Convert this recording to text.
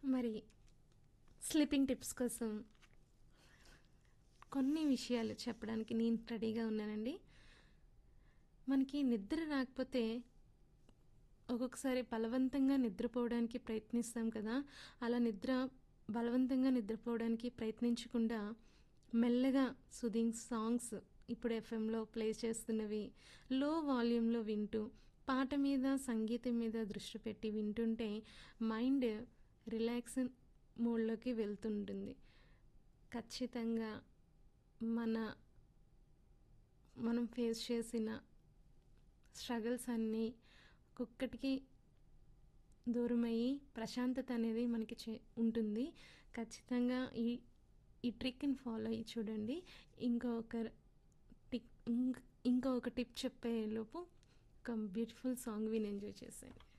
మరి sleeping tips కోసం కొన్ని విషయాలు చెప్పడానికి నేను రెడీగా ఉన్నానండి మనకి నిద్ర రాకపోతే ఒక్కొక్కసారి బలవంతంగా నిద్రపోవడానికి ప్రయత్నిస్తాం కదా అలా నిద్ర బలవంతంగా నిద్రపోవడానికి ప్రయత్నించకుండా మెల్లగా సుదింగ్ సాంగ్స్ ఇప్పుడు ఎఫ్ఎంలో ప్లే చేస్తున్నవి లో వాల్యూమ్లో వింటూ పాట మీద సంగీతం మీద దృష్టి పెట్టి వింటుంటే మైండ్ రిలాక్స్ మోడ్లోకి వెళ్తుంటుంది ఖచ్చితంగా మన మనం ఫేస్ చేసిన స్ట్రగుల్స్ అన్నీ ఒక్కొక్కటికి దూరమయ్యి ప్రశాంతత అనేది మనకి చే ఉంటుంది ఖచ్చితంగా ఈ ఈ ట్రిక్ని ఫాలో అయ్యి చూడండి ఇంకొక టిక్ ఇంక- ఇంకో ఒక టిప్ చెప్పే లోపు ఒక బ్యూటిఫుల్ సాంగ్ విని ఎంజాయ్ చేసేయండి